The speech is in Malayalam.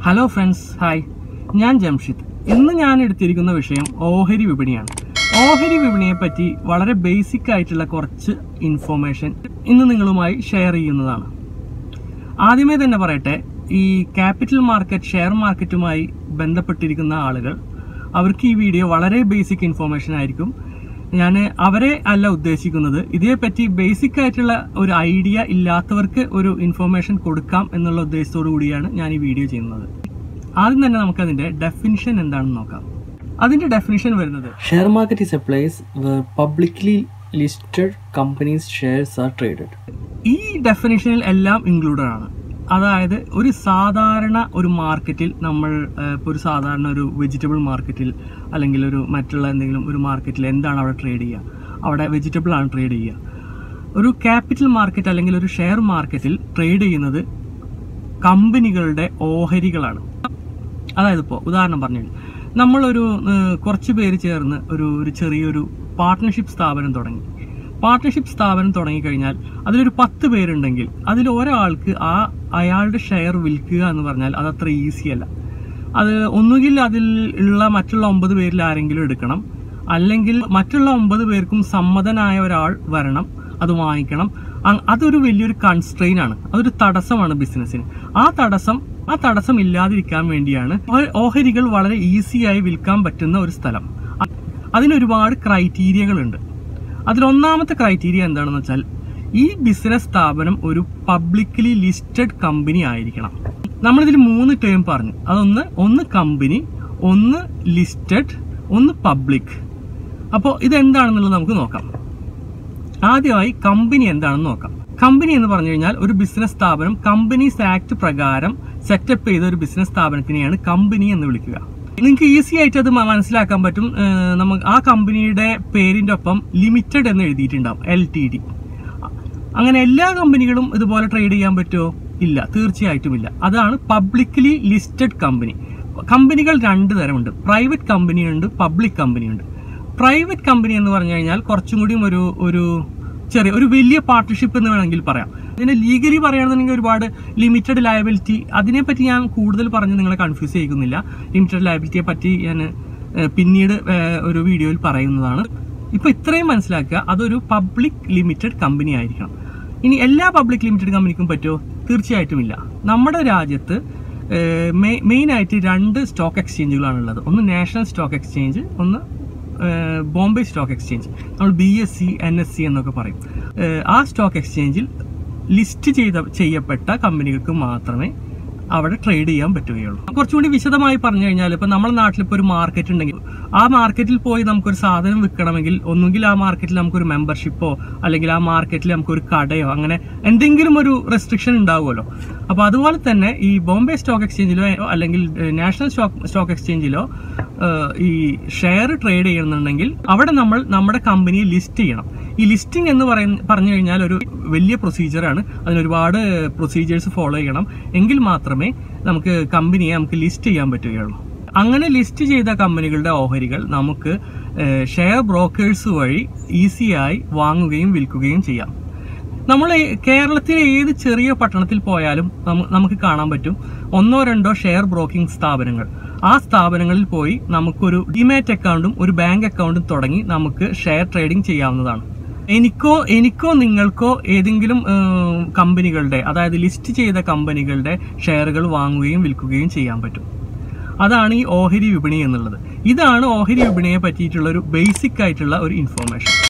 ഹലോ ഫ്രണ്ട്സ് ഹായ് ഞാൻ ജംഷിദ് ഇന്ന് ഞാൻ എടുത്തിരിക്കുന്ന വിഷയം ഓഹരി വിപണിയാണ് ഓഹരി വിപണിയെ പറ്റി വളരെ ബേസിക് ആയിട്ടുള്ള കുറച്ച് ഇൻഫോർമേഷൻ ഇന്ന് നിങ്ങളുമായി ഷെയർ ചെയ്യുന്നതാണ് ആദ്യമേ തന്നെ പറയട്ടെ ഈ ക്യാപിറ്റൽ മാർക്കറ്റ് ഷെയർ മാർക്കറ്റുമായി ബന്ധപ്പെട്ടിരിക്കുന്ന ആളുകൾ അവർക്ക് ഈ വീഡിയോ വളരെ ബേസിക് ഇൻഫോർമേഷൻ ആയിരിക്കും ഞാൻ അവരെ അല്ല ഉദ്ദേശിക്കുന്നത് ഇതേപ്പറ്റി ബേസിക് ആയിട്ടുള്ള ഒരു ഐഡിയ ഇല്ലാത്തവർക്ക് ഒരു ഇൻഫോർമേഷൻ കൊടുക്കാം എന്നുള്ള ഉദ്ദേശത്തോടു കൂടിയാണ് ഞാൻ ഈ വീഡിയോ ചെയ്യുന്നത് ആദ്യം തന്നെ നമുക്ക് അതിന്റെ ഡെഫിനിഷൻ എന്താണെന്ന് നോക്കാം അതിന്റെ ഡെഫിനിഷൻ വരുന്നത് Share market is a place where publicly listed companies' shares are traded. ഈ ഡെഫിനിഷനിൽ എല്ലാം ഇൻക്ലൂഡഡ് ആണ് അതായത് ഒരു സാധാരണ ഒരു മാർക്കറ്റിൽ നമ്മൾ ഏഹ്, ഇപ്പോൾ ഒരു സാധാരണ ഒരു വെജിറ്റബിൾ മാർക്കറ്റിൽ അല്ലെങ്കിൽ ഒരു മറ്റുള്ള എന്തെങ്കിലും ഒരു മാർക്കറ്റിൽ എന്താണ് അവിടെ ട്രേഡ് ചെയ്യുക അവിടെ വെജിറ്റബിൾ ആണ് ട്രേഡ് ചെയ്യുക ഒരു ക്യാപിറ്റൽ മാർക്കറ്റ് അല്ലെങ്കിൽ ഒരു ഷെയർ മാർക്കറ്റിൽ ട്രേഡ് ചെയ്യുന്നത് കമ്പനികളുടെ ഓഹരികളാണ് അതായത് ഇപ്പോൾ ഉദാഹരണം പറഞ്ഞു നമ്മളൊരു ഏഹ്, കുറച്ച് പേര് ചേർന്ന് ഒരു ഒരു ചെറിയൊരു പാർട്ട്ണർഷിപ്പ് സ്ഥാപനം തുടങ്ങി പാർട്ട്ണർഷിപ്പ് സ്ഥാപനം തുടങ്ങിക്കഴിഞ്ഞാൽ അതിലൊരു പത്ത് പേരുണ്ടെങ്കിൽ അതിൽ ഒരാൾക്ക് ആ അയാളുടെ ഷെയർ വിൽക്കുക എന്ന് പറഞ്ഞാൽ അത് അത്ര ഈസി അല്ല അത് ഒന്നുകിൽ അതിൽ ഉള്ള മറ്റുള്ള ഒമ്പത് പേരിൽ ആരെങ്കിലും എടുക്കണം അല്ലെങ്കിൽ മറ്റുള്ള ഒമ്പത് പേർക്കും സമ്മതനായ ഒരാൾ വരണം അത് വാങ്ങിക്കണം അ- അതൊരു വലിയൊരു കൺസ്ട്രെയിൻ ആണ് അതൊരു തടസ്സമാണ് ബിസിനസ്സിന് ആ തടസ്സം ആ തടസ്സം ഇല്ലാതിരിക്കാൻ വേണ്ടിയാണ് ഓ- ഓഹരികൾ വളരെ ഈസിയായി വിൽക്കാൻ പറ്റുന്ന ഒരു സ്ഥലം അ- അതിനൊരുപാട് ക്രൈറ്റീരിയകളുണ്ട് അതിലൊന്നാമത്തെ ക്രൈറ്റീരിയ എന്താണെന്ന് വെച്ചാൽ ഈ ബിസിനസ് സ്ഥാപനം ഒരു പബ്ലിക്കലി ലിസ്റ്റഡ് കമ്പനി ആയിരിക്കണം നമ്മളിതിൽ മൂന്ന് ടേം പറഞ്ഞു അതൊന്ന് ഒന്ന് കമ്പനി ഒന്ന് ലിസ്റ്റഡ് ഒന്ന് പബ്ലിക് അപ്പോൾ ഇതെന്താണെന്നുള്ളത് നമുക്ക് നോക്കാം ആദ്യമായി കമ്പനി എന്താണെന്ന് നോക്കാം കമ്പനി എന്ന് പറഞ്ഞു കഴിഞ്ഞാൽ ഒരു ബിസിനസ് സ്ഥാപനം കമ്പനീസ് ആക്ട് പ്രകാരം സെറ്റപ്പ് ചെയ്ത ഒരു ബിസിനസ് സ്ഥാപനത്തിനെയാണ് കമ്പനി എന്ന് വിളിക്കുക നിങ്ങൾക്ക് ഈസി ആയിട്ട് അത് മ- മനസ്സിലാക്കാൻ പറ്റും ഏഹ് നമുക്ക് ആ കമ്പനിയുടെ പേരിന്റെ ഒപ്പം ലിമിറ്റഡ് എന്ന് എഴുതിയിട്ടുണ്ടാവും എൽ ടി ഡി അങ്ങനെ എല്ലാ കമ്പനികളും ഇതുപോലെ ട്രേഡ് ചെയ്യാൻ പറ്റുമോ ഇല്ല തീർച്ചയായിട്ടും ഇല്ല അതാണ് പബ്ലിക്കലി ലിസ്റ്റഡ് കമ്പനി കമ്പനികൾ രണ്ട് തരമുണ്ട് പ്രൈവറ്റ് കമ്പനിയുണ്ട് പബ്ലിക് കമ്പനിയുണ്ട് പ്രൈവറ്റ് കമ്പനി എന്ന് പറഞ്ഞു കഴിഞ്ഞാൽ കുറച്ചും കൂടിയും ഒരു ഒരു ചെറിയ ഒരു വലിയ പാർട്ട്ണർഷിപ്പ് എന്ന് വേണമെങ്കിൽ പറയാം ഇതിനെ ലീഗലി പറയുകയാണെന്നുണ്ടെങ്കിൽ ഒരുപാട് ലിമിറ്റഡ് ലയബിലിറ്റി അതിനെപ്പറ്റി ഞാൻ കൂടുതൽ പറഞ്ഞ് നിങ്ങളെ കൺഫ്യൂസ് ചെയ്യിക്കുന്നില്ല ലിമിറ്റഡ് ലയബിലിറ്റിയെ പറ്റി ഞാൻ ഏഹ്, പിന്നീട് ഏഹ്, ഒരു വീഡിയോയിൽ പറയുന്നതാണ് ഇപ്പൊ ഇത്രയും മനസ്സിലാക്കുക അതൊരു പബ്ലിക് ലിമിറ്റഡ് കമ്പനി ആയിരിക്കണം ഇനി എല്ലാ പബ്ലിക് ലിമിറ്റഡ് കമ്പനിക്കും പറ്റുമോ തീർച്ചയായിട്ടും ഇല്ല നമ്മുടെ രാജ്യത്ത് മെയിൻ ആയിട്ട് രണ്ട് സ്റ്റോക്ക് എക്സ്ചേഞ്ചുകളാണ് ഉള്ളത് ഒന്ന് നാഷണൽ സ്റ്റോക്ക് എക്സ്ചേഞ്ച് ഒന്ന് ഏഹ്, ബോംബെ സ്റ്റോക്ക് എക്സ്ചേഞ്ച് നമ്മൾ B S C N S C എന്നൊക്കെ പറയും ഏഹ്, ആ സ്റ്റോക്ക് എക്സ്ചേഞ്ചിൽ ലിസ്റ്റ് ചെയ്ത ചെയ്യപ്പെട്ട കമ്പനികൾക്ക് മാത്രമേ അവിടെ ട്രേഡ് ചെയ്യാൻ പറ്റുകയുള്ളൂ കുറച്ചുകൂടി വിശദമായി പറഞ്ഞു കഴിഞ്ഞാൽ ഇപ്പൊ നമ്മുടെ നാട്ടിൽ ഇപ്പോൾ ഒരു മാർക്കറ്റ് ഉണ്ടെങ്കിൽ ആ മാർക്കറ്റിൽ പോയി നമുക്കൊരു സാധനം വിൽക്കണമെങ്കിൽ ഒന്നുകിൽ ആ മാർക്കറ്റിൽ നമുക്കൊരു മെമ്പർഷിപ്പോ അല്ലെങ്കിൽ ആ മാർക്കറ്റിൽ നമുക്കൊരു കടയോ അങ്ങനെ എന്തെങ്കിലും ഒരു റെസ്ട്രിക്ഷൻ ഉണ്ടാവുമല്ലോ അപ്പൊ അതുപോലെ തന്നെ ഈ ബോംബെ സ്റ്റോക്ക് എക്സ്ചേഞ്ചിലോ അല്ലെങ്കിൽ നാഷണൽ സ്റ്റോക്ക് സ്റ്റോക്ക് എക്സ്ചേഞ്ചിലോ ഏഹ്, ഈ ഷെയർ ട്രേഡ് ചെയ്യുന്നുണ്ടെങ്കിൽ അവിടെ നമ്മൾ നമ്മുടെ കമ്പനിയെ ലിസ്റ്റ് ചെയ്യണം ഈ ലിസ്റ്റിംഗ് എന്ന് പറയുന്ന പറഞ്ഞു കഴിഞ്ഞാൽ ഒരു വലിയ പ്രൊസീജിയറാണ് അതിന് ഒരുപാട് പ്രൊസീജിയേഴ്സ് ഫോളോ ചെയ്യണം എങ്കിൽ മാത്രമേ നമുക്ക് കമ്പനിയെ നമുക്ക് ലിസ്റ്റ് ചെയ്യാൻ പറ്റുകയുള്ളൂ അങ്ങനെ ലിസ്റ്റ് ചെയ്ത കമ്പനികളുടെ ഓഹരികൾ നമുക്ക് ഷെയർ ബ്രോക്കേഴ്സ് വഴി ഈസിയായി വാങ്ങുകയും വിൽക്കുകയും ചെയ്യാം നമ്മൾ ഈ കേരളത്തിലെ ഏത് ചെറിയ പട്ടണത്തിൽ പോയാലും നമു- നമുക്ക് കാണാൻ പറ്റും ഒന്നോ രണ്ടോ ഷെയർ ബ്രോക്കിംഗ് സ്ഥാപനങ്ങൾ ആ സ്ഥാപനങ്ങളിൽ പോയി നമുക്കൊരു ഡിമാറ്റ് അക്കൗണ്ടും ഒരു ബാങ്ക് അക്കൗണ്ടും തുടങ്ങി നമുക്ക് ഷെയർ ട്രേഡിംഗ് ചെയ്യാവുന്നതാണ് എനിക്കോ എനിക്കോ നിങ്ങൾക്കോ ഏതെങ്കിലും ഏഹ്, കമ്പനികളുടെ അതായത് ലിസ്റ്റ് ചെയ്ത കമ്പനികളുടെ ഷെയറുകൾ വാങ്ങുകയും വിൽക്കുകയും ചെയ്യാൻ പറ്റും അതാണ് ഈ ഓഹരി വിപണി എന്നുള്ളത് ഇതാണ് ഓഹരി വിപണിയെ പറ്റിയിട്ടുള്ള ഒരു ബേസിക് ആയിട്ടുള്ള ഒരു ഇൻഫോർമേഷൻ